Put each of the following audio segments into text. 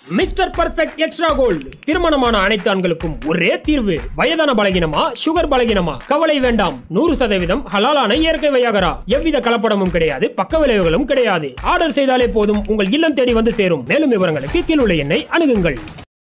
mister perfect extra gold திருமணமான அனைத்து ஆண்களுக்கும் ஒரே தீர்வு வயதான பலகினமா சுகர் பலகினமா கவலை வேண்டாம் நூறு சதவீதம் ஹலாலான இயற்கை வையாகரா எவ்வித கலப்படமும் கிடையாது பக்க விளைவுகளும் கிடையாது ஆர்டர் செய்தாலே போதும் உங்கள் இல்லம் தேடி வந்து சேரும் மேலும் விவரங்களுக்கு கீழுள்ள எண்ணை அணுகுங்கள்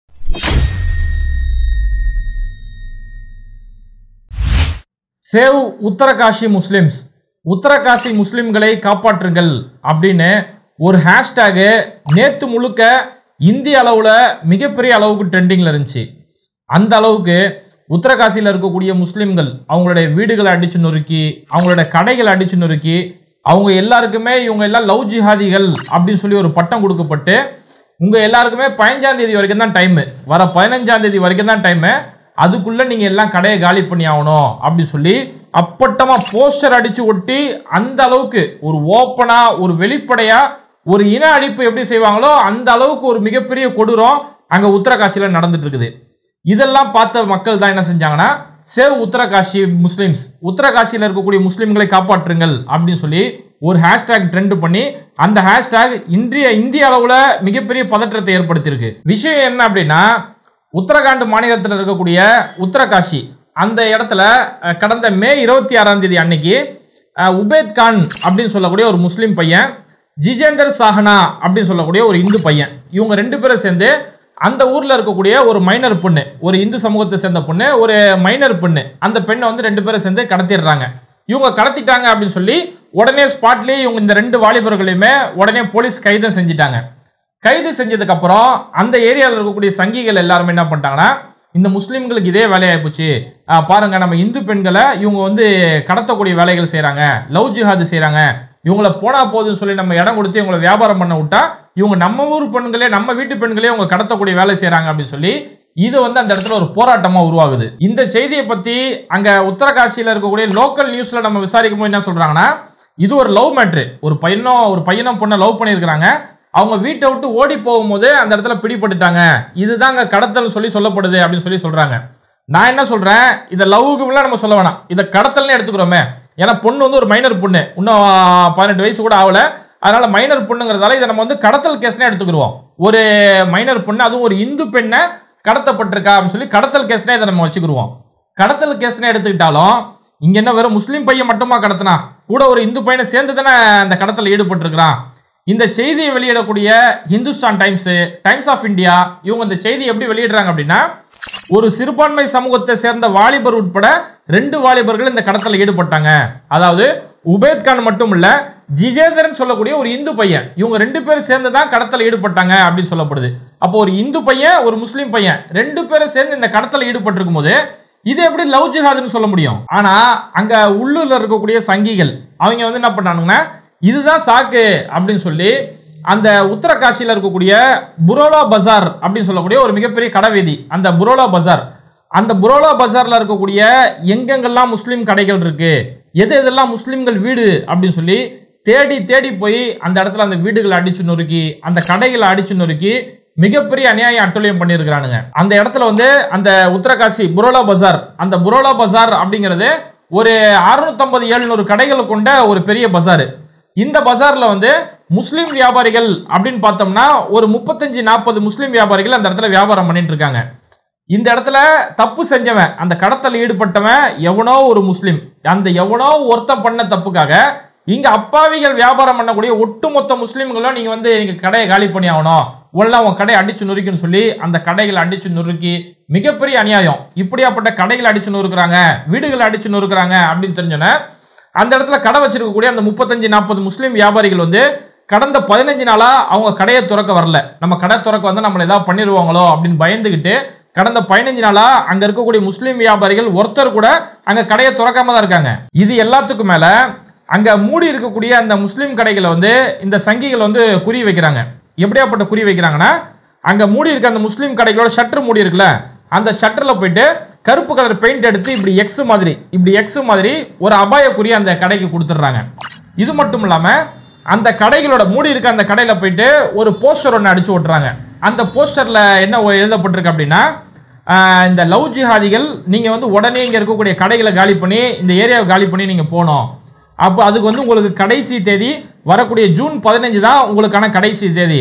சேவ் உத்தரகாஷி முஸ்லிம்ஸ் உத்தரகாசி முஸ்லிம்களை காப்பாற்றுங்கள் அப்படின்னு ஒரு ஹேஷ்டேகு நேற்று முழுக்க இந்திய அளவில் மிகப்பெரிய அளவுக்கு ட்ரெண்டிங்கில் இருந்துச்சு அந்த அளவுக்கு உத்தரகாசியில் இருக்கக்கூடிய முஸ்லிம்கள் அவங்களுடைய வீடுகளை அடிச்சு நொறுக்கி அவங்களுடைய கடைகளை அடிச்சு நொறுக்கி அவங்க எல்லாருக்குமே இவங்க எல்லாம் லவ் ஜிஹாதிகள் அப்படின்னு சொல்லி ஒரு பட்டம் கொடுக்கப்பட்டு உங்கள் எல்லாருக்குமே பதினஞ்சாம் தேதி வரைக்கும் தான் டைமு வர பதினஞ்சாம் தேதி வரைக்கும் தான் டைமு அதுக்குள்ளே நீங்கள் எல்லாம் கடையை காலி பண்ணி ஆகணும் அப்படின்னு சொல்லி அப்பட்டமாக போஸ்டர் அடித்து ஒட்டி அந்த அளவுக்கு ஒரு ஓப்பனாக ஒரு வெளிப்படையாக ஒரு இன அழிப்பு எப்படி செய்வாங்களோ அந்த அளவுக்கு ஒரு மிகப்பெரிய கொடூரம் அங்கே உத்தரகாசியில் நடந்துட்டு இருக்குது இதெல்லாம் பார்த்த மக்கள் தான் என்ன செஞ்சாங்கன்னா சேவ் உத்தரகாஷி முஸ்லிம்ஸ் உத்தரகாசியில் இருக்கக்கூடிய முஸ்லிம்களை காப்பாற்றுங்கள் அப்படின்னு சொல்லி ஒரு ஹேஷ்டேக் ட்ரெண்ட் பண்ணி அந்த ஹேஷ்டேக் இன்றைய இந்திய அளவில் மிகப்பெரிய பதற்றத்தை ஏற்படுத்தியிருக்கு விஷயம் என்ன அப்படின்னா உத்தரகாண்ட் மாநிலத்தில் இருக்கக்கூடிய உத்தரகாஷி அந்த இடத்துல அஹ், கடந்த மே இருபத்தி ஆறாம் தேதி அன்னைக்கு அஹ், உபேத் கான் அப்படின்னு சொல்லக்கூடிய ஒரு முஸ்லீம் பையன் ஜிஜேந்தர் சாஹனா அப்படின்னு சொல்லக்கூடிய ஒரு இந்து பையன் இவங்க ரெண்டு பேரும் சேர்ந்து அந்த ஊர்ல இருக்கக்கூடிய ஒரு மைனர் பொண்ணு ஒரு இந்து சமூகத்தை சேர்ந்த பொண்ணு ஒரு மைனர் பொண்ணு அந்த பெண்ணை வந்து ரெண்டு பேரும் சேர்ந்து கடத்திடுறாங்க இவங்க கடத்திட்டாங்க அப்படின்னு சொல்லி உடனே ஸ்பாட்லேயே இவங்க இந்த ரெண்டு வாலிபர்களையுமே உடனே போலீஸ் கைது செஞ்சிட்டாங்க கைது செஞ்சதுக்கு அப்புறம் அந்த ஏரியாவில் இருக்கக்கூடிய சங்கிகள் எல்லாருமே என்ன பண்ணிட்டாங்கன்னா இந்த முஸ்லீம்களுக்கு இதே வேலையாகி போச்சு ஆஹ் பாருங்க நம்ம இந்து பெண்களை இவங்க வந்து கடத்தக்கூடிய வேலைகள் செய்கிறாங்க லவ் ஜிஹாது செய்கிறாங்க இவங்கள போனா போதுன்னு சொல்லி நம்ம இடம் கொடுத்து இவங்களை வியாபாரம் பண்ண விட்டா இவங்க நம்ம ஊர் பெண்களே நம்ம வீட்டு பெண்களே இவங்க கடத்தக்கூடிய வேலை செய்கிறாங்க அப்படின்னு சொல்லி இது வந்து அந்த இடத்துல ஒரு போராட்டமா உருவாகுது இந்த செய்தியை பத்தி அங்க உத்தரகாசியில இருக்கக்கூடிய லோக்கல் நியூஸ்ல நம்ம விசாரிக்கும் போது என்ன சொல்றாங்கன்னா இது ஒரு லவ் மேட்ரு ஒரு பையனும் ஒரு பையனும் பொண்ணை லவ் பண்ணியிருக்கிறாங்க அவங்க வீட்டை விட்டு ஓடி போகும்போது அந்த இடத்துல பிடிபட்டுட்டாங்க இதுதாங்க கடத்தல் சொல்லி சொல்லப்படுது அப்படின்னு சொல்லி சொல்றாங்க நான் என்ன சொல்றேன் இதை லவ்வுக்கு நம்ம சொல்ல வேணாம் இதை கடத்தல்னு எடுத்துக்கிறோமே ஏன்னா பொண்ணு வந்து ஒரு மைனர் பொண்ணு இன்னும் பதினெட்டு வயசு கூட ஆகல அதனால மைனர் பொண்ணுங்கிறதால இதை நம்ம வந்து கடத்தல் கேஸ்னே எடுத்துக்கிடுவோம் ஒரு மைனர் பொண்ணு அதுவும் ஒரு இந்து பெண்ணை கடத்தப்பட்டிருக்கா அப்படின்னு சொல்லி கடத்தல் கேஸ்னே இதை நம்ம வச்சுக்கிடுவோம் கடத்தல் கேஸ்னே எடுத்துக்கிட்டாலும் இங்க என்ன வெறும் முஸ்லீம் பையன் மட்டுமா கடத்தினா கூட ஒரு இந்து பையனை சேர்ந்து தானே அந்த கடத்தல் ஈடுபட்டிருக்கிறான் இந்த செய்தியை வெளியிடக்கூடிய Hindustan Times Times of India இவங்க இந்த செய்தி எப்படி வெளியிடுறாங்க அப்படின்னா ஒரு சிறுபான்மை சமூகத்தை சேர்ந்த வாலிபர் உட்பட ரெண்டு வாலிபர்கள் இந்த கடத்தலில் ஈடுபட்டாங்க அதாவது உபேத் கான் மட்டும் இல்ல ஜிஜேந்திரன் சொல்லக்கூடிய ஒரு இந்து பையன் இவங்க ரெண்டு பேரும் சேர்ந்து தான் கடத்தல் ஈடுபட்டாங்க அப்படின்னு சொல்லப்படுது அப்போ ஒரு இந்து பையன் ஒரு முஸ்லீம் பையன் ரெண்டு பேரும் சேர்ந்து இந்த கடத்தல் ஈடுபட்டிருக்கும் போது இது எப்படி லவ் ஜிஹாதுன்னு சொல்ல முடியும் ஆனா அங்க உள்ளூர்ல இருக்கக்கூடிய சங்கிகள் அவங்க வந்து என்ன பண்ணானுங்கன்னா இதுதான் சாக்கு அப்படின்னு சொல்லி அந்த உத்தரகாசியில் இருக்கக்கூடிய புரோலா பஜார் அப்படின்னு சொல்லக்கூடிய ஒரு மிகப்பெரிய கடைவீதி அந்த புரோலா பஜார் அந்த புரோலா பஜார்ல இருக்கக்கூடிய எங்கெங்கெல்லாம் முஸ்லீம் கடைகள் இருக்கு எது எதெல்லாம் முஸ்லீம்கள் வீடு அப்படின்னு சொல்லி தேடி தேடி போய் அந்த இடத்துல அந்த வீடுகளை அடிச்சு நொறுக்கி அந்த கடைகளை அடிச்சு நொறுக்கி மிகப்பெரிய அநியாயம் அட்டூழியம் பண்ணியிருக்கிறானுங்க அந்த இடத்துல வந்து அந்த உத்தரகாசி புரோலா பஜார் அந்த புரோலா பஜார் அப்படிங்கிறது ஒரு 650 எழுநூறு கடைகளை கொண்ட ஒரு பெரிய பஜார் இந்த பஜார்ல வந்து முஸ்லீம் வியாபாரிகள் அப்படின்னு பார்த்தோம்னா ஒரு முப்பத்தஞ்சு நாற்பது முஸ்லீம் வியாபாரிகள் அந்த இடத்துல வியாபாரம் பண்ணிட்டு இருக்காங்க இந்த இடத்துல தப்பு செஞ்சவன் அந்த கடத்தல் ஈடுபட்டவன் எவனோ ஒரு முஸ்லீம் அந்த எவனோ ஒருத்தன் பண்ண தப்புக்காக இங்க அப்பாவிகள் வியாபாரம் பண்ணக்கூடிய ஒட்டுமொத்த முஸ்லீம்களும் நீங்க வந்து நீங்க கடையை காலி பண்ணி ஆகணும் உள்ள உன் கடையை அடிச்சு நொறுக்குன்னு சொல்லி அந்த கடைகளை அடிச்சு நொறுக்கி மிகப்பெரிய அநியாயம் இப்படியாப்பட்ட கடைகளை அடிச்சு நொறுக்குறாங்க வீடுகளை அடிச்சு நொறுக்குறாங்க அப்படின்னு தெரிஞ்சோன்னே அந்த இடத்துல கடை வச்சிருக்கக்கூடிய அந்த முப்பத்தஞ்சு நாற்பது முஸ்லீம் வியாபாரிகள் வந்து கடந்த பதினஞ்சு நாளா அவங்க கடையை திறக்க வரல நம்ம கடை திறக்க வந்து நம்மளை ஏதாவது பண்ணிடுவாங்களோ அப்படின்னு பயந்துகிட்டு கடந்த பதினஞ்சு நாளா அங்க இருக்கக்கூடிய முஸ்லீம் வியாபாரிகள் ஒருத்தர் கூட அங்க கடையை திறக்காம தான் இருக்காங்க இது எல்லாத்துக்கும் மேல அங்க மூடி இருக்கக்கூடிய அந்த முஸ்லீம் கடைகளை வந்து இந்த சங்கிகள் வந்து குறி வைக்கிறாங்க எப்படியாப்பட்ட குறி வைக்கிறாங்கன்னா அங்க மூடி இருக்க அந்த முஸ்லீம் கடைகளோட ஷட்டர் மூடி இருக்குல்ல அந்த ஷட்டர்ல போயிட்டு கருப்பு கலர் பெயிண்ட் எடுத்து இப்படி எக்ஸ் மாதிரி இப்படி எக்ஸ் மாதிரி ஒரு அபாய குறி அந்த கடைக்கு கொடுத்துட்றாங்க இது மட்டும் இல்லாம அந்த கடைகளோட மூடி இருக்க அந்த கடையில போயிட்டு ஒரு போஸ்டர் ஒன்று அடிச்சு ஓட்டுறாங்க அந்த போஸ்டர்ல என்ன எழுதப்பட்டிருக்கு அப்படின்னா ஆஹ், இந்த லவ் ஜிஹாதிகள் நீங்க வந்து உடனே இங்க இருக்கக்கூடிய கடைகளை காலி பண்ணி இந்த ஏரியாவை காலி பண்ணி நீங்க போகணும் அப்போ அதுக்கு வந்து உங்களுக்கு கடைசி தேதி வரக்கூடிய ஜூன் பதினஞ்சு தான் உங்களுக்கான கடைசி தேதி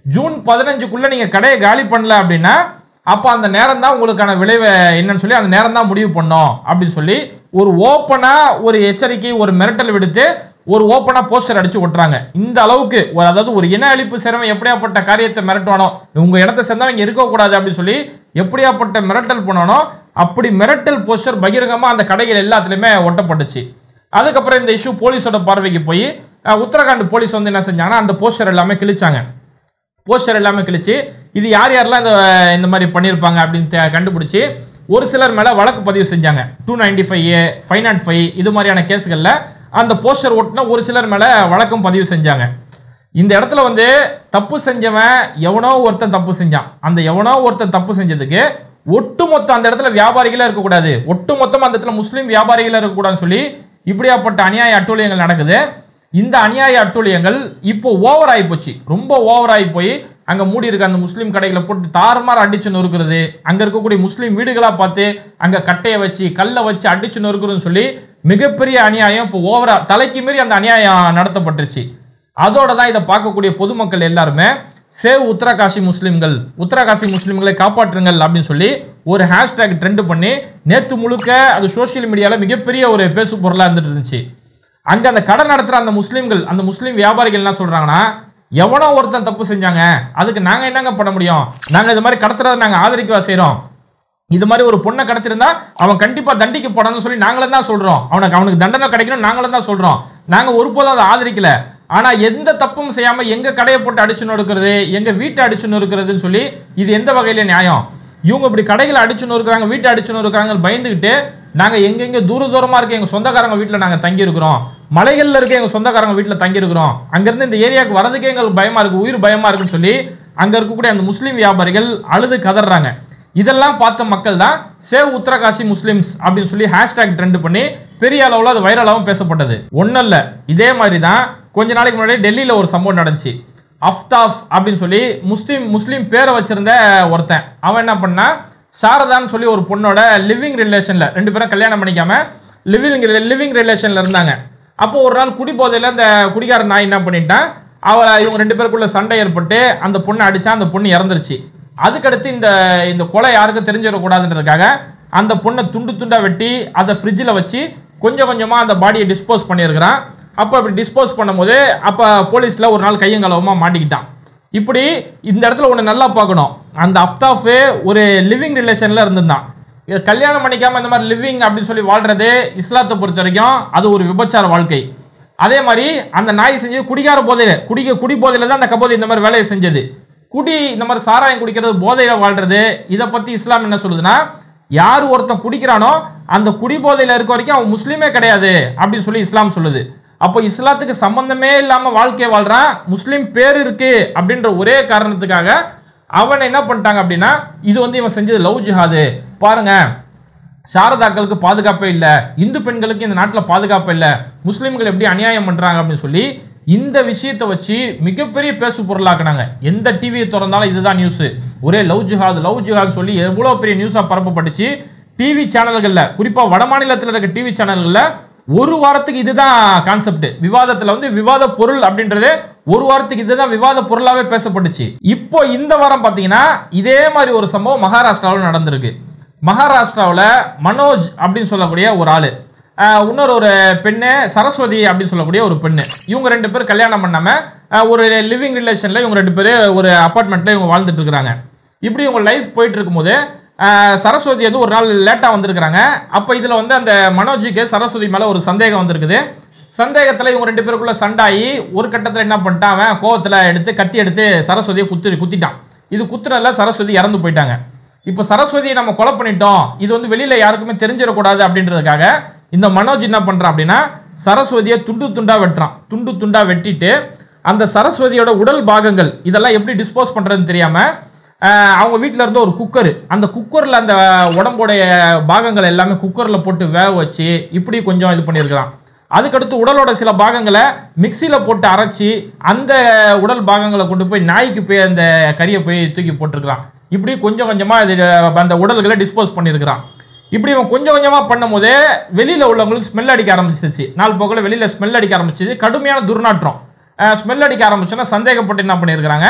ஜூன் பதினஞ்சுக்குள்ள நீங்க கடையை காலி பண்ணல அப்படின்னா அப்போ அந்த நேரம் தான் உங்களுக்கான விளைவை என்னன்னு சொல்லி அந்த நேரம் தான் முடிவு பண்ணோம் அப்படின்னு சொல்லி ஒரு ஓப்பனா ஒரு எச்சரிக்கை ஒரு மிரட்டல் விடுத்து ஒரு ஓப்பனா போஸ்டர் அடிச்சு ஒட்டுறாங்க இந்த அளவுக்கு ஒரு அதாவது ஒரு இன அழிப்பு சிரமம் எப்படியாப்பட்ட காரியத்தை மிரட்டுவானோ உங்க இடத்தை சேர்ந்தவங்க இருக்கக்கூடாது அப்படின்னு சொல்லி எப்படியாப்பட்ட மிரட்டல் பண்ணானோ அப்படி மிரட்டல் போஸ்டர் பகிரங்கமா அந்த கடைகள் எல்லாத்துலயுமே ஒட்டப்பட்டுச்சு அதுக்கப்புறம் இந்த இஷ்யூ போலீஸோட பார்வைக்கு போய் அஹ், உத்தரகாண்ட் போலீஸ் வந்து என்ன செஞ்சாங்கன்னா அந்த போஸ்டர் எல்லாமே கிழிச்சாங்க போஸ்டர் எல்லாமே கிழிச்சு இது யார் யாரெல்லாம் இந்த இந்த மாதிரி பண்ணியிருப்பாங்க அப்படின்னு தே- கண்டுபிடிச்சி ஒரு சிலர் மேலே வழக்கு பதிவு செஞ்சாங்க two ninety five A five nought five இது மாதிரியான கேஸ்களில் அந்த போஸ்டர் ஒட்டின ஒரு சிலர் மேலே வழக்கும் பதிவு செஞ்சாங்க இந்த இடத்துல வந்து தப்பு செஞ்சவன் எவனோ ஒருத்தன் தப்பு செஞ்சான் அந்த எவனோ ஒருத்தன் தப்பு செஞ்சதுக்கு ஒட்டுமொத்த அந்த இடத்துல வியாபாரிகளே இருக்கக்கூடாது ஒட்டுமொத்தமா அந்த இடத்துல முஸ்லீம் வியாபாரிகளே இருக்கக்கூடாதுன்னு சொல்லி இப்படியாப்பட்ட அநியாய அட்டூழியங்கள் நடக்குது இந்த அநியாய அட்டூழியங்கள் இப்போ ஓவர் ஆகி போச்சு ரொம்ப ஓவர் ஆகி போய் அங்க மூடி இருக்க அந்த முஸ்லீம் கடைகளை போட்டு தாறுமாறு அடிச்சு நொறுக்கிறது அங்க இருக்கக்கூடிய முஸ்லீம் வீடுகளா பார்த்து அங்க கட்டையை வச்சு கல்லை வச்சு அடிச்சு நொறுக்குறதுன்னு சொல்லி மிகப்பெரிய அநியாயம் இப்போ ஓவரா தலைக்கு மீறி அந்த அநியாயம் நடத்தப்பட்டுருச்சு அதோட தான் இதை பார்க்கக்கூடிய பொதுமக்கள் எல்லாருமே சேவ் உத்தரகாசி முஸ்லிம்கள் உத்தரகாசி முஸ்லிம்களை காப்பாற்றுங்கள் அப்படின்னு சொல்லி ஒரு ஹேஷ்டேக் ட்ரெண்ட் பண்ணி நேத்து முழுக்க அது சோஷியல் மீடியால மிகப்பெரிய ஒரு பேசு பொருளா இருந்துட்டு இருந்துச்சு அங்க அந்த கடை நடத்துற அந்த முஸ்லிம்கள் அந்த முஸ்லீம் வியாபாரிகள் என்ன சொல்றாங்கன்னா எவனோ ஒருத்தன் தப்பு செஞ்சாங்க அதுக்கு நாங்க என்னங்க பண்ண முடியும் நாங்க இது மாதிரி கடத்துறதை நாங்க ஆதரிக்கவா செய்றோம் இது மாதிரி ஒரு பொண்ணை கடத்திருந்தா அவன் கண்டிப்பா தண்டிக்கப்படணும்னு சொல்லி நாங்களும் தான் சொல்றோம் அவனுக்கு அவனுக்கு தண்டனை கிடைக்கணும் நாங்களும் தான் சொல்றோம் நாங்க ஒருபோதும் அதை ஆதரிக்கல ஆனா எந்த தப்பும் செய்யாம எங்க கடையை போட்டு அடிச்சு நொறுக்கிறது எங்க வீட்டை அடிச்சு நொறுக்கிறதுன்னு சொல்லி இது எந்த வகையில நியாயம் இவங்க இப்படி கடைகளை அடிச்சு நொறுக்குறாங்க வீட்டை அடிச்சு நொறுக்குறாங்க பயந்துகிட்டு நாங்க எங்கெங்க தூர தூரமா இருக்க எங்க சொந்தக்காரங்க வீட்டுல நாங்க தங்கி இருக்கிறோம் மலைகள்ல இருக்க எங்க சொந்தக்காரங்க வீட்டுல தங்கி இருக்கிறோம் அங்கிருந்து இந்த ஏரியாவுக்கு வரதுக்கே எங்களுக்கு பயமா இருக்கு உயிர் பயமா இருக்குன்னு சொல்லி அங்க இருக்கக்கூடிய அந்த முஸ்லீம் வியாபாரிகள் அழுது கதறாங்க இதெல்லாம் பார்த்த மக்கள் தான் சேவ் உத்தரகாசி முஸ்லிம்ஸ் அப்படின்னு சொல்லி ஹேஷ்டேக் ட்ரெண்ட் பண்ணி பெரிய அளவில் அது வைரலாகவும் பேசப்பட்டது ஒன்றும் இல்லை இதே மாதிரி தான் கொஞ்ச நாளைக்கு முன்னாடி டெல்லியில் ஒரு சம்பவம் நடந்துச்சு அஃப்தாஃப் அப்படின்னு சொல்லி முஸ்லீம் முஸ்லீம் பேரை வச்சிருந்த ஒருத்தன் அவன் என்ன பண்ணா சாரதான்னு சொல்லி ஒரு பொண்ணோட லிவிங் ரிலேஷனில் ரெண்டு பேரும் கல்யாணம் பண்ணிக்காம லிவிங் லிவிங் ரிலேஷனில் இருந்தாங்க அப்போ ஒரு நாள் குடிபோதையில் அந்த குடிகார நாய் என்ன பண்ணிட்டான் அவளை இவங்க ரெண்டு பேருக்குள்ள சண்டை ஏற்பட்டு அந்த பொண்ணை அடிச்சா அந்த பொண்ணு இறந்துருச்சு அதுக்கடுத்து இந்த இந்த கொலை யாருக்கும் தெரிஞ்சிடக்கூடாதுன்றதுக்காக அந்த பொண்ணை துண்டு துண்டா வெட்டி அதை ஃப்ரிட்ஜில் வச்சு கொஞ்சம் கொஞ்சமாக அந்த பாடியை டிஸ்போஸ் பண்ணியிருக்கிறான் அப்போ அப்படி டிஸ்போஸ் பண்ணும்போது அப்போ போலீஸில் ஒரு நாள் கையங்கலவமாக மாட்டிக்கிட்டான் இப்படி இந்த இடத்துல ஒன்று நல்லா பார்க்கணும் அந்த அஃப்தாஃபு ஒரு லிவிங் ரிலேஷனில் இருந்திருந்தான் இது கல்யாணம் பண்ணிக்காம இந்த மாதிரி லிவிங் அப்படின்னு சொல்லி வாழ்றது இஸ்லாத்தை பொறுத்த வரைக்கும் அது ஒரு விபச்சார வாழ்க்கை அதே மாதிரி அந்த நாய் செஞ்சது குடிகார போதையில குடிக்க குடி போதையில தான் அந்த கபோதை இந்த மாதிரி வேலையை செஞ்சது குடி இந்த மாதிரி சாராயம் குடிக்கிறது போதையில வாழ்றது இதை பத்தி இஸ்லாம் என்ன சொல்லுதுன்னா யார் ஒருத்தன் குடிக்கிறானோ அந்த குடி போதையில இருக்க வரைக்கும் அவன் முஸ்லீமே கிடையாது அப்படின்னு சொல்லி இஸ்லாம் சொல்லுது அப்போ இஸ்லாத்துக்கு சம்பந்தமே இல்லாம வாழ்க்கையை வாழ்றான் முஸ்லீம் பேர் இருக்கு அப்படின்ற ஒரே காரணத்துக்காக அவன் என்ன பண்ணிட்டாங்க அப்படின்னா இது வந்து இவன் செஞ்சது லவ் ஜிஹாது பாருங்க சாரதாக்களுக்கு பாதுகாப்பே இல்லை இந்து பெண்களுக்கு இந்த நாட்டில் பாதுகாப்பு இல்லை முஸ்லீம்கள் எப்படி அநியாயம் பண்றாங்க அப்படின்னு சொல்லி இந்த விஷயத்தை வச்சு மிகப்பெரிய பேசு பொருளாக்குனாங்க எந்த டிவியை திறந்தாலும் இதுதான் நியூஸ் ஒரே லவ் ஜிஹாத் லவ் ஜிஹாத் சொல்லி எவ்வளோ பெரிய நியூஸாக பரப்பப்பட்டுச்சு டிவி சேனல்களில் குறிப்பாக வட மாநிலத்தில் இருக்க டிவி சேனல்களில் ஒரு வாரத்துக்கு இதுதான் கான்செப்ட் விவாதத்தில் வந்து விவாத பொருள் அப்படின்றது ஒரு வாரத்துக்கு இதுதான் விவாத பொருளாவே பேசப்பட்டுச்சு இப்போ இந்த வாரம் பார்த்தீங்கன்னா இதே மாதிரி ஒரு சம்பவம் மகாராஷ்டிராவில் நடந்திருக்கு மகாராஷ்டிராவில் மனோஜ் அப்படின்னு சொல்லக்கூடிய ஒரு ஆளு ஆஹ் இன்னொரு ஒரு பெண்ணு சரஸ்வதி அப்படின்னு சொல்லக்கூடிய ஒரு பெண்ணு இவங்க ரெண்டு பேரும் கல்யாணம் பண்ணாம ஆஹ் ஒரு லிவிங் ரிலேஷன்ல இவங்க ரெண்டு பேரும் ஒரு அப்பார்ட்மெண்ட்ல இவங்க வாழ்ந்துட்டு இருக்கிறாங்க இப்படி இவங்க லைஃப் போயிட்டு இருக்கும்போது ஆஹ் சரஸ்வதி வந்து ஒரு நாள் லேட்டாக வந்திருக்கிறாங்க அப்போ இதில் வந்து அந்த மனோஜுக்கு சரஸ்வதி மேலே ஒரு சந்தேகம் வந்திருக்குது சந்தேகத்தில் இவங்க ரெண்டு பேருக்குள்ள சண்டாயி ஒரு கட்டத்தில் என்ன பண்ணிட்டான் அவன் கோவத்தில் எடுத்து கத்தி எடுத்து சரஸ்வதியை குத்தி குத்திட்டான் இது குத்துறதுல சரஸ்வதி இறந்து போயிட்டாங்க இப்போ சரஸ்வதியை நம்ம கொலை பண்ணிட்டோம் இது வந்து வெளியில யாருக்குமே தெரிஞ்சிடக்கூடாது அப்படின்றதுக்காக இந்த மனோஜ் என்ன பண்றான் அப்படின்னா சரஸ்வதியை துண்டு துண்டா வெட்டுறான் துண்டு துண்டா வெட்டிட்டு அந்த சரஸ்வதியோட உடல் பாகங்கள் இதெல்லாம் எப்படி டிஸ்போஸ் பண்றதுன்னு தெரியாம ஆஹ், அவங்க வீட்டில் இருந்த ஒரு குக்கர் அந்த குக்கரில் அந்த உடம்போடைய பாகங்கள் எல்லாமே குக்கரில் போட்டு வேக வச்சு இப்படி கொஞ்சம் இது பண்ணியிருக்கிறான் அதுக்கடுத்து உடலோட சில பாகங்களை மிக்சியில் போட்டு அரைச்சி அந்த உடல் பாகங்களை கொண்டு போய் நாய்க்கு போய் அந்த கறியை போய் தூக்கி போட்டிருக்கிறான் இப்படி கொஞ்சம் கொஞ்சமாக இது அந்த உடல்களை டிஸ்போஸ் பண்ணியிருக்கிறான் இப்படி இவன் கொஞ்சம் கொஞ்சமாக பண்ணும்போதே வெளியில் உள்ளவங்களுக்கு ஸ்மெல் அடிக்க ஆரம்பிச்சிருச்சு நாள் போக்கில் வெளியில் ஸ்மெல் அடிக்க ஆரம்பிச்சிச்சு கடுமையான துர்நாற்றம் ஸ்மெல் அடிக்க ஆரம்பிச்சோன்னா சந்தேகப்பட்டு என்ன பண்ணியிருக்கிறாங்க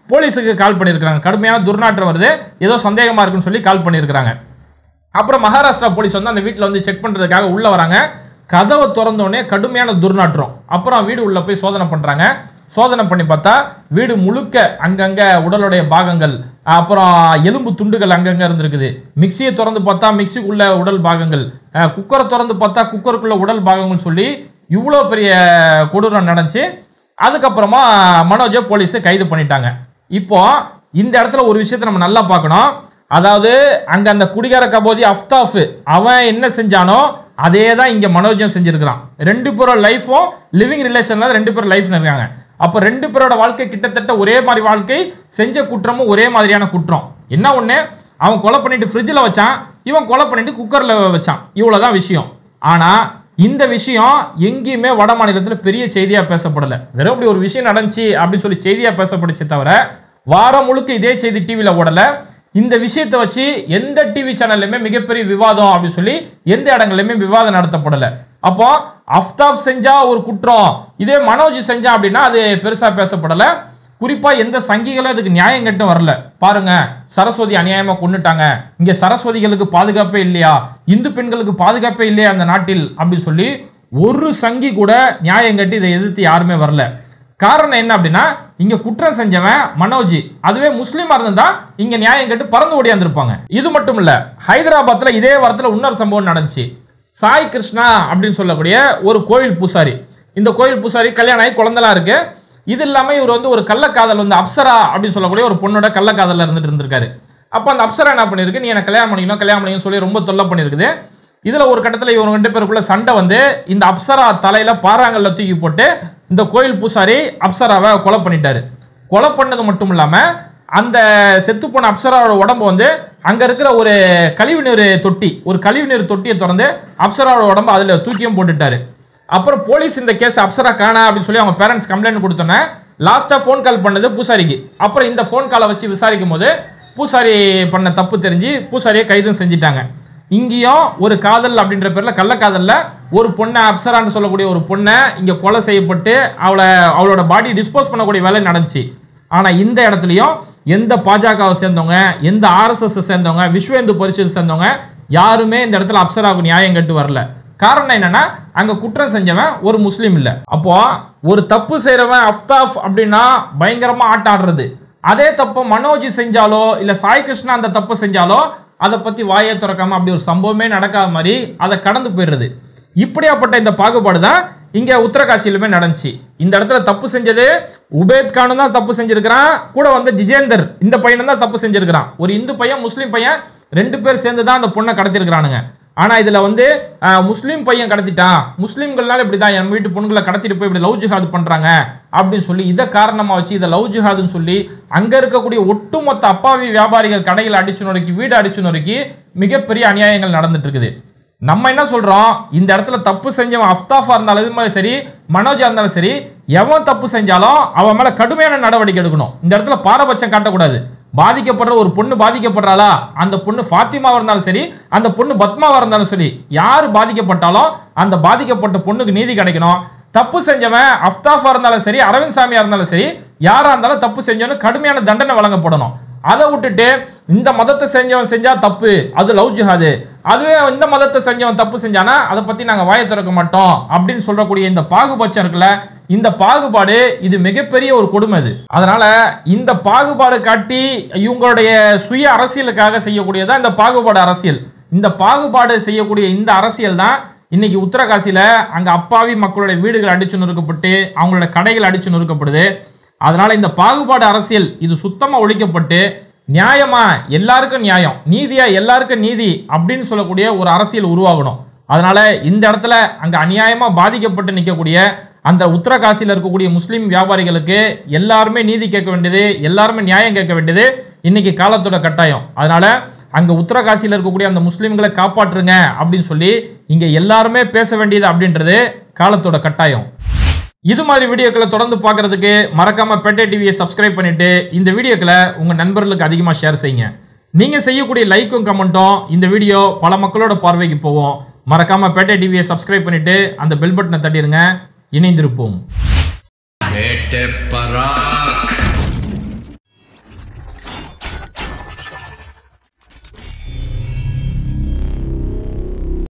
போலீஸுக்கு கால் பண்ணியிருக்காங்க கடுமையான துர்நாற்றம் வருது ஏதோ சந்தேகமா இருக்குன்னு சொல்லி கால் பண்ணியிருக்காங்க அப்புறம் மகாராஷ்டிரா போலீஸ் வந்து அந்த வீட்டில் வந்து செக் பண்ணுறதுக்காக உள்ளே வராங்க கதவை திறந்த உடனே கடுமையான துர்நாற்றம் அப்புறம் வீடு உள்ள போய் சோதனை பண்ணுறாங்க சோதனை பண்ணி பார்த்தா வீடு முழுக்க அங்கங்கே உடலுடைய பாகங்கள் அப்புறம் எலும்பு துண்டுகள் அங்கங்கே இருந்திருக்குது மிக்சியை திறந்து பார்த்தா மிக்சிக்குள்ள உடல் பாகங்கள் அஹ், குக்கரை திறந்து பார்த்தா குக்கருக்குள்ள உடல் பாகங்கள் சொல்லி இவ்வளோ பெரிய கொடூரம் நடந்துச்சு அதுக்கப்புறமா மனோஜை போலீஸ் கைது பண்ணிட்டாங்க இப்போ இந்த இடத்துல ஒரு விஷயத்தை நம்ம நல்லா பார்க்கணும் அதாவது அங்க அந்த குடிகார கபோதி அஃப்தாஃப் அவன் என்ன செஞ்சானோ அதே தான் இங்க மனோஜும் செஞ்சிருக்கிறான் ரெண்டு பேரோட லைஃபும் லிவிங் ரிலேஷன்ல ரெண்டு பேரும் லைஃப்ல இருக்காங்க அப்ப ரெண்டு பேரோட வாழ்க்கை கிட்டத்தட்ட ஒரே மாதிரி வாழ்க்கை செஞ்ச குற்றமும் ஒரே மாதிரியான குற்றம் என்ன ஒண்ணு அவன் கொலை பண்ணிட்டு ஃப்ரிட்ஜில் வச்சான் இவன் கொலை பண்ணிட்டு குக்கர்ல வச்சான் இவ்வளவுதான் விஷயம் ஆனா இந்த விஷயம் எங்கேயுமே வட மாநிலத்தில் பெரிய செய்தியா பேசப்படல வெறும் இப்படி ஒரு விஷயம் நடந்துச்சு அப்படின்னு சொல்லி செய்தியா பேசப்படுச்சே தவிர வாரம் முழுக்க இதே செய்தி டிவியில் ஓடல இந்த விஷயத்தை வச்சு எந்த டிவி சேனல்லையுமே மிகப்பெரிய விவாதம் அப்படின்னு சொல்லி எந்த இடங்கள்லையுமே விவாதம் நடத்தப்படல அப்போ அஃப்தாப் செஞ்சா ஒரு குற்றம் இதே மனோஜ் செஞ்சா அப்படின்னா அது பெருசா பேசப்படல குறிப்பா எந்த சங்கிகளும் இதுக்கு நியாயம் கட்டும் வரல பாருங்க சரஸ்வதி அநியாயமா கொன்னுட்டாங்க இங்க சரஸ்வதிகளுக்கு பாதுகாப்பே இல்லையா இந்து பெண்களுக்கு பாதுகாப்பே இல்லையா அந்த நாட்டில் அப்படின்னு சொல்லி ஒரு சங்கி கூட நியாயம் கட்டி இதை எதிர்த்து யாருமே வரல காரணம் என்ன அப்படின்னா இங்க குற்றம் செஞ்சவன் மனோஜ் அதுவே முஸ்லீமா இருந்தா இங்க நியாயம் கேட்டு பறந்து ஓடியாந்துருப்பாங்க இது மட்டும் இல்ல ஹைதராபாத்ல இதே வாரத்துல இன்னொரு சம்பவம் நடந்துச்சு சாய் கிருஷ்ணா அப்படின்னு சொல்லக்கூடிய ஒரு கோவில் பூசாரி இந்த கோவில் பூசாரி கல்யாணம் ஆகி குழந்தைலாம் இருக்கு இது இல்லாம இவர் வந்து ஒரு கள்ளக்காதல் வந்து அப்சரா அப்படின்னு சொல்லக்கூடிய ஒரு பொண்ணோட கள்ளக்காதல்ல இருந்துட்டு இருந்திருக்காரு அப்ப அந்த அப்சரா என்ன பண்ணிருக்கு நீ எனக்கு கல்யாணம் பண்ணிக்கணும் கல்யாணம் பண்ணிக்கணும் சொல்லி ரொம்ப தொல்லை பண்ணியிருக்குது இதுல ஒரு கட்டத்துல இவங்க ரெண்டு பேருக்குள்ள சண்டை வந்து இந்த அப்சரா தலையில பாறாங்கல்ல தூக்கி போட்டு இந்த கோயில் பூசாரி அப்சராவை கொலை பண்ணிட்டாரு கொலை பண்ணது மட்டும் இல்லாம அந்த செத்து போன அப்சராவோட உடம்பு வந்து அங்க இருக்கிற ஒரு கழிவுநீர் தொட்டி ஒரு கழிவுநீர் தொட்டியை திறந்து அப்சராவோட உடம்பு அதுல தூக்கியும் போட்டுட்டாரு அப்புறம் போலீஸ் இந்த கேஸ் அப்சரா காணா அப்படின்னு சொல்லி அவங்க பேரண்ட்ஸ் கம்ப்ளைண்ட் கொடுத்தோன்னே லாஸ்டா ஃபோன் கால் பண்ணது பூசாரிக்கு அப்புறம் இந்த ஃபோன் காலை வச்சு விசாரிக்கும் போது பூசாரி பண்ண தப்பு தெரிஞ்சு பூசாரியை கைதும் செஞ்சிட்டாங்க இங்கேயும் ஒரு காதல் அப்படின்ற பேர்ல கள்ளக்காதல்ல ஒரு பொண்ணை அப்சரான்னு சொல்லக்கூடிய ஒரு பொண்ணை இங்க கொலை செய்யப்பட்டு அவளை அவளோட பாடி டிஸ்போஸ் பண்ணக்கூடிய வேலை நடந்துச்சு ஆனா இந்த இடத்துலயும் எந்த பாஜகவை சேர்ந்தவங்க எந்த ஆர்எஸ்எஸ் சேர்ந்தவங்க விஸ்வ இந்து பரிஷத் சேர்ந்தவங்க யாருமே இந்த இடத்துல அப்சராவுக்கு நியாயம் கட்டு வரல காரணம் என்னன்னா அங்க குற்றம் செஞ்சவன் ஒரு முஸ்லீம் இல்ல அப்போ ஒரு தப்பு செய்யறவன் அஃப்தாஃப் அப்படின்னா பயங்கரமா ஆட்டாடுறது அதே தப்பை மனோஜ் செஞ்சாலோ இல்ல சாய் கிருஷ்ணா அந்த தப்பு செஞ்சாலோ அதை பத்தி வாயை திறக்காம அப்படி ஒரு சம்பவமே நடக்காத மாதிரி அதை கடந்து போயிடுறது இப்படியாப்பட்ட இந்த பாகுபாடு தான் இங்க உத்தரகாசியிலுமே நடந்துச்சு இந்த இடத்துல தப்பு செஞ்சது உபேத் கானும் தான் தப்பு செஞ்சிருக்கிறான் கூட வந்து ஜிஜேந்தர் இந்த பையனும் தான் தப்பு செஞ்சிருக்கிறான் ஒரு இந்து பையன் முஸ்லீம் பையன் ரெண்டு பேர் சேர்ந்து தான் அந்த பொண்ணை கடத்திருக்கிறானுங்க ஆனா இதுல வந்து அஹ், முஸ்லீம் பையன் கடத்திட்டான் முஸ்லீம்கள்னால இப்படிதான் என் வீட்டு பொண்ணுங்களை கடத்திட்டு போய் இப்படி லவ் ஜிஹாத் பண்றாங்க அப்படின்னு சொல்லி இதை காரணமா வச்சு இதை லவ் ஜிஹாதுன்னு சொல்லி அங்க இருக்கக்கூடிய ஒட்டுமொத்த அப்பாவி வியாபாரிகள் கடைகளை அடிச்சு நொறுக்கி வீடு அடிச்சு நொறுக்கி மிகப்பெரிய அநியாயங்கள் நடந்துட்டு இருக்குது நம்ம என்ன சொல்றோம் இந்த இடத்துல தப்பு செஞ்சவன் அஃப்தாஃபா இருந்தாலும் சரி மனோஜா இருந்தாலும் சரி எவன் தப்பு செஞ்சாலும் அவன் மேல கடுமையான நடவடிக்கை எடுக்கணும் இந்த இடத்துல பாரபட்சம் காட்டக்கூடாது பாதிக்கப்படுற ஒரு பொண்ணு பாதிக்கப்படுறாளா அந்த பொண்ணு ஃபாத்திமாவா இருந்தாலும் சரி அந்த பொண்ணு பத்மாவா இருந்தாலும் சரி யார் பாதிக்கப்பட்டாலும் அந்த பாதிக்கப்பட்ட பொண்ணுக்கு நீதி கிடைக்கணும் தப்பு செஞ்சவன் அஃப்தாஃபா இருந்தாலும் சரி அரவிந்த் சாமியா இருந்தாலும் சரி யாரா இருந்தாலும் தப்பு செஞ்சவனு கடுமையான தண்டனை வழங்கப்படணும் அதை விட்டுட்டு இந்த மதத்தை செஞ்சவன் செஞ்சா தப்பு அது லவ் ஜிஹாது அதுவே இந்த மதத்தை செஞ்சவன் தப்பு செஞ்சானா அதை பத்தி நாங்க வாயை திறக்க மாட்டோம் அப்படின்னு சொல்லக்கூடிய இந்த பாகுபட்சம் இருக்குல்ல இந்த பாகுபாடு இது மிகப்பெரிய ஒரு கொடுமை இது அதனால இந்த பாகுபாடு காட்டி இவங்களுடைய சுய அரசியலுக்காக செய்யக்கூடியதான் இந்த பாகுபாடு அரசியல் இந்த பாகுபாடு செய்யக்கூடிய இந்த அரசியல் தான் இன்னைக்கு உத்தரகாசியில அங்க அப்பாவி மக்களுடைய வீடுகள் அடிச்சு நொறுக்கப்பட்டு அவங்களோட கடைகள் அடிச்சு நொறுக்கப்படுது அதனால இந்த பாகுபாடு அரசியல் இது சுத்தமா ஒழிக்கப்பட்டு நியாயமா எல்லாருக்கும் நியாயம் நீதியா எல்லாருக்கும் நீதி அப்படின்னு சொல்லக்கூடிய ஒரு அரசியல் உருவாகணும் அதனால இந்த இடத்துல அங்க அநியாயமா பாதிக்கப்பட்டு நிற்கக்கூடிய அந்த உத்தரகாசியில் இருக்கக்கூடிய முஸ்லீம் வியாபாரிகளுக்கு எல்லாருமே நீதி கேட்க வேண்டியது எல்லாருமே நியாயம் கேட்க வேண்டியது இன்னைக்கு காலத்தோட கட்டாயம் அதனால அங்க உத்தரகாசியில் இருக்கக்கூடிய அந்த முஸ்லீம்களை காப்பாற்றுங்க அப்படின்னு சொல்லி இங்க எல்லாருமே பேச வேண்டியது அப்படின்றது காலத்தோட கட்டாயம் இது மாதிரி வீடியோக்களை தொடர்ந்து பார்க்கறதுக்கு மறக்காம பேட்டை டிவியை சப்ஸ்கிரைப் பண்ணிட்டு இந்த வீடியோக்களை உங்க நண்பர்களுக்கு அதிகமாக ஷேர் செய்யுங்க நீங்க செய்யக்கூடிய லைக்கும் கமெண்ட்டும் இந்த வீடியோ பல மக்களோட பார்வைக்கு போவோம் மறக்காம பேட்டை டிவியை சப்ஸ்கிரைப் பண்ணிட்டு அந்த பெல் பட்டனை தட்டிடுங்க இணைந்திருப்போம் बेटे पराग